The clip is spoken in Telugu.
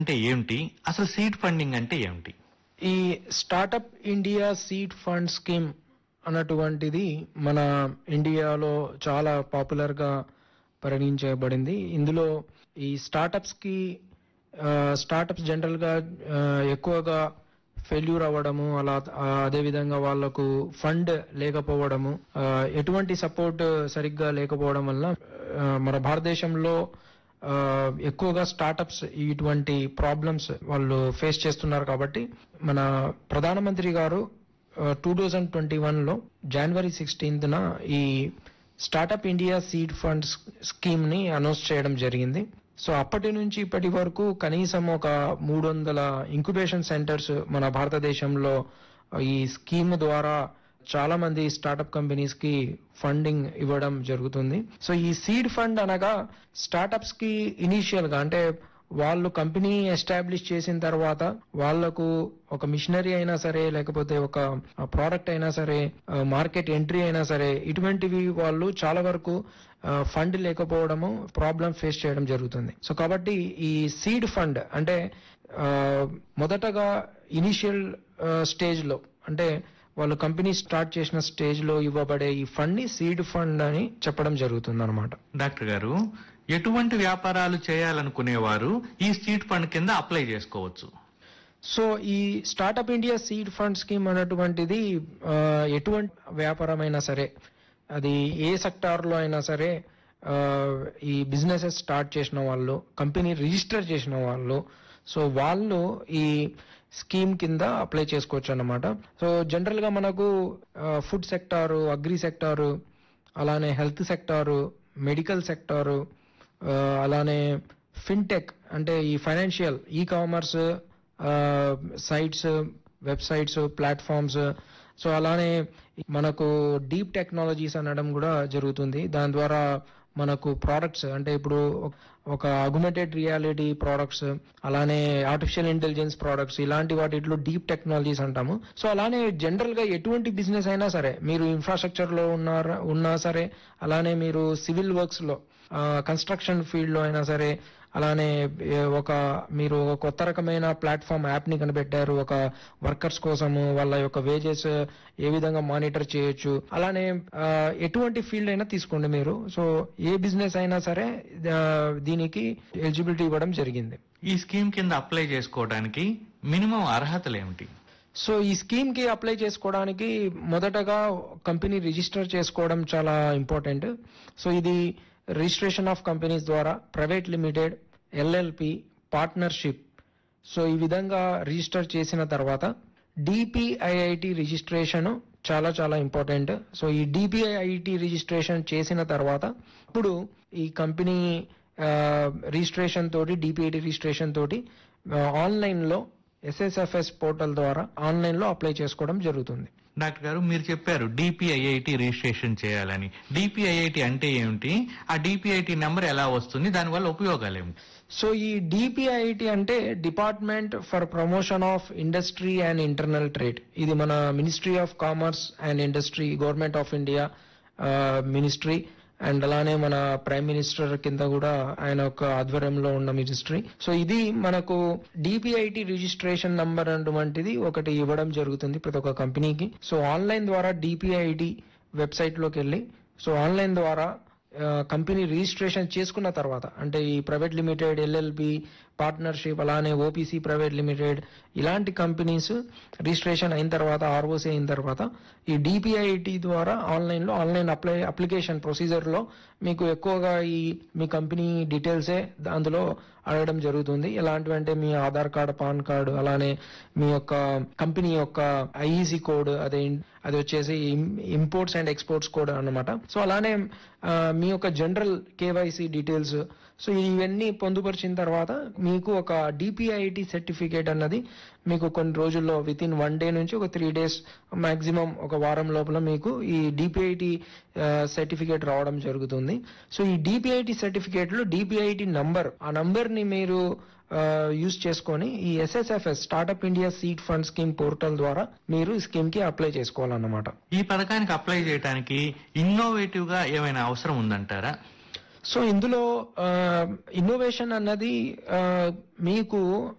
అంటే ఏమిటి అసలు సీడ్ ఫండింగ్ అంటే ఏమిటి ఈ startup India seed fund scheme అన్నటువంటిది మన ఇండియాలో చాలా పాపులర్ గా పరిగణించబడింది ఇందులో ఈ స్టార్టప్స్ కి స్టార్టప్స్ జనరల్ గా ఆ, ఎక్కువగా ఫెయిల్యూర్ అవ్వడము అలా ఆ, అదే విధంగా వాళ్లకు ఫండ్ లేకపోవడము ఆ, ఎటువంటి సపోర్ట్ సరిగ్గా లేకపోవడం వల్ల ఆ, మన భారతదేశంలో ఆ, ఎక్కువగా స్టార్టప్స్ ఇటువంటి ప్రాబ్లమ్స్ వాళ్ళు ఫేస్ చేస్తున్నారు కాబట్టి మన ప్రధానమంత్రి గారు టూ థౌజండ్ ట్వంటీ వన్లో జనవరి సిక్స్టీన్త్న ఈ startup India seed fund scheme ని అనౌన్స్ చేయడం జరిగింది సో అప్పటి నుంచి ఇప్పటి వరకు కనీసం ఒక మూడు వందల ఇంక్యుబేషన్ సెంటర్స్ మన భారతదేశంలో ఈ స్కీమ్ ద్వారా చాలా మంది స్టార్టప్ కంపెనీస్ కి ఫండింగ్ ఇవ్వడం జరుగుతుంది సో ఈ సీడ్ ఫండ్ అనగా స్టార్టప్స్ కి ఇనీషియల్ గా అంటే వాళ్ళు కంపెనీ ఎస్టాబ్లిష్ చేసిన తర్వాత వాళ్లకు ఒక మిషనరీ అయినా సరే లేకపోతే ఒక ప్రోడక్ట్ అయినా సరే మార్కెట్ ఎంట్రీ అయినా సరే ఇటువంటివి వాళ్ళు చాలా వరకు ఫండ్ లేకపోవడము ప్రాబ్లం ఫేస్ చేయడం జరుగుతుంది సో కాబట్టి ఈ సీడ్ ఫండ్ అంటే ఆ, మొదటగా ఇనిషియల్ స్టేజ్ లో అంటే వాళ్ళు కంపెనీ స్టార్ట్ చేసిన స్టేజ్ లో ఇవ్వబడే ఈ ఫండ్ ని సీడ్ ఫండ్ అని చెప్పడం జరుగుతుంది అనమాట డాక్టర్ గారు ఎటువంటి వ్యాపారాలు చేయాలనుకునేవారు ఈ సీడ్ ఫండ్ కింద అప్లై చేసుకోవచ్చు సో ఈ startup India seed fund scheme అనేటువంటిది ఆ, ఎటువంటి వ్యాపారమైనా సరే అది ఏ సెక్టార్ లో అయినా సరే ఆ, ఈ బిజినెసెస్ స్టార్ట్ చేసిన వాళ్ళు కంపెనీ రిజిస్టర్ చేసిన వాళ్ళు సో వాళ్ళు ఈ స్కీమ్ కింద అప్లై చేసుకోవచ్చు అన్నమాట సో జనరల్ గా మనకు ఫుడ్ సెక్టారు అగ్రి సెక్టారు అలానే హెల్త్ సెక్టారు మెడికల్ సెక్టారు ఆ, అలానే ఫిన్టెక్ అంటే ఈ financial e commerce sites websites platforms so అలానే మనకు డీప్ టెక్నాలజీస్ అనడం కూడా జరుగుతుంది దాని ద్వారా మనకు ప్రోడక్ట్స్ అంటే ఇప్పుడు ఒక అగ్యుమెంటెడ్ రియాలిటీ ప్రోడక్ట్స్ అలానే ఆర్టిఫిషియల్ ఇంటెలిజెన్స్ ప్రోడక్ట్స్ ఇలాంటి వాటిలో డీప్ టెక్నాలజీస్ అంటాము సో అలానే జనరల్ గా ఎటువంటి బిజినెస్ అయినా సరే మీరు ఇన్ఫ్రాస్ట్రక్చర్ లో ఉన్నారా ఉన్నా సరే అలానే మీరు సివిల్ వర్క్స్ లో కన్స్ట్రక్షన్ ఫీల్డ్ లో అయినా సరే అలానే ఏ, ఒక మీరు ఒక కొత్త రకమైన ప్లాట్ఫామ్ యాప్ ని కనిపెట్టారు ఒక వర్కర్స్ కోసము వాళ్ళ యొక్క వేజెస్ ఏ విధంగా మానిటర్ చేయొచ్చు అలానే ఆ, ఎటువంటి ఫీల్డ్ అయినా తీసుకోండి మీరు సో ఏ బిజినెస్ అయినా సరే ఆ, దీనికి ఎలిజిబిలిటీ ఇవ్వడం జరిగింది ఈ స్కీమ్ కింద అప్లై చేసుకోవడానికి మినిమం అర్హతలు ఏమిటి సో ఈ స్కీమ్ కి అప్లై చేసుకోవడానికి మొదటగా కంపెనీ రిజిస్టర్ చేసుకోవడం చాలా ఇంపార్టెంట్ సో ఇది రిజిస్ట్రేషన్ ఆఫ్ కంపెనీస్ ద్వారా private limited LLP partnership so ఈ విధంగా రిజిస్టర్ చేసిన తర్వాత డిపిఐఐటి రిజిస్ట్రేషన్ చాలా చాలా ఇంపార్టెంట్ సో ఈ డిపిఐఐటి రిజిస్ట్రేషన్ చేసిన తర్వాత ఇప్పుడు ఈ కంపెనీ రిజిస్ట్రేషన్ తోటి డిపిఐటి రిజిస్ట్రేషన్ తోటి ఆన్లైన్ లో ఎస్ఎస్ఎఫ్ఎస్ పోర్టల్ ద్వారా ఆన్లైన్ లో అప్లై చేసుకోవడం జరుగుతుంది డాక్టర్ గారు మీరు చెప్పారు డిపిఐఐటి రిజిస్ట్రేషన్ చేయాలని డిపిఐఐటి అంటే ఏమిటి ఆ డిపిఐటి నెంబర్ ఎలా వస్తుంది దానివల్ల ఉపయోగాలు ఏమిటి సో ఈ డిపిఐటి అంటే department for promotion of industry and internal trade ఇది మన ministry of commerce and industry government of India ministry and అలానే మన ప్రైమ్ మినిస్టర్ కింద కూడా ఆయన యొక్క ఆధ్వర్యంలో ఉన్న మినిస్ట్రీ సో ఇది మనకు డిపిఐటి రిజిస్ట్రేషన్ నంబర్ అటువంటిది ఒకటి ఇవ్వడం జరుగుతుంది ప్రతి ఒక్క కంపెనీకి సో ఆన్లైన్ ద్వారా డిపిఐటి వెబ్సైట్ లోకి వెళ్ళి సో ఆన్లైన్ ద్వారా ఆ, కంపెనీ రిజిస్ట్రేషన్ చేసుకున్న తర్వాత అంటే ఈ ప్రైవేట్ లిమిటెడ్ ఎల్ఎల్బి పార్ట్నర్షిప్ అలానే ఓపీసీ ప్రైవేట్ లిమిటెడ్ ఇలాంటి కంపెనీస్ రిజిస్ట్రేషన్ అయిన తర్వాత ఆర్ఓసి అయిన తర్వాత ఈ డిపిఐటి ద్వారా ఆన్లైన్ లో ఆన్లైన్ అప్లై అప్లికేషన్ ప్రొసీజర్ లో మీకు ఎక్కువగా ఈ మీ కంపెనీ డీటెయిల్సే అందులో అడగడం జరుగుతుంది ఎలాంటివి అంటే మీ ఆధార్ కార్డు పాన్ కార్డు అలానే మీ యొక్క కంపెనీ యొక్క ఐఈసి కోడ్ అదే అది వచ్చేసి ఇంపోర్ట్స్ అండ్ ఎక్స్పోర్ట్స్ కోడ్ అన్నమాట సో అలానే ఆ, మీ యొక్క జనరల్ కేవైసీ డీటెయిల్స్ సో ఇవన్నీ పొందుపరిచిన తర్వాత మీకు ఒక డిపిఐటి సర్టిఫికేట్ అన్నది మీకు కొన్ని రోజుల్లో విత్ ఇన్ వన్ డే నుంచి ఒక త్రీ డేస్ మాక్సిమం ఒక వారం లోపల మీకు ఈ డిపిఐటి సర్టిఫికేట్ రావడం జరుగుతుంది సో ఈ డిపిఐటి సర్టిఫికేట్ లో డిపిఐటి నంబర్ ఆ నంబర్ ని మీరు యూజ్ చేసుకొని ఈ SSFS startup India seed fund scheme portal ద్వారా మీరు ఈ స్కీమ్ కి అప్లై చేసుకోవాలన్నమాట ఈ పథకానికి అప్లై చేయడానికి ఇన్నోవేటివ్ గా ఏమైనా అవసరం ఉందంటారా సో ఇందులో ఇన్నోవేషన్ అన్నది ఆ, మీకు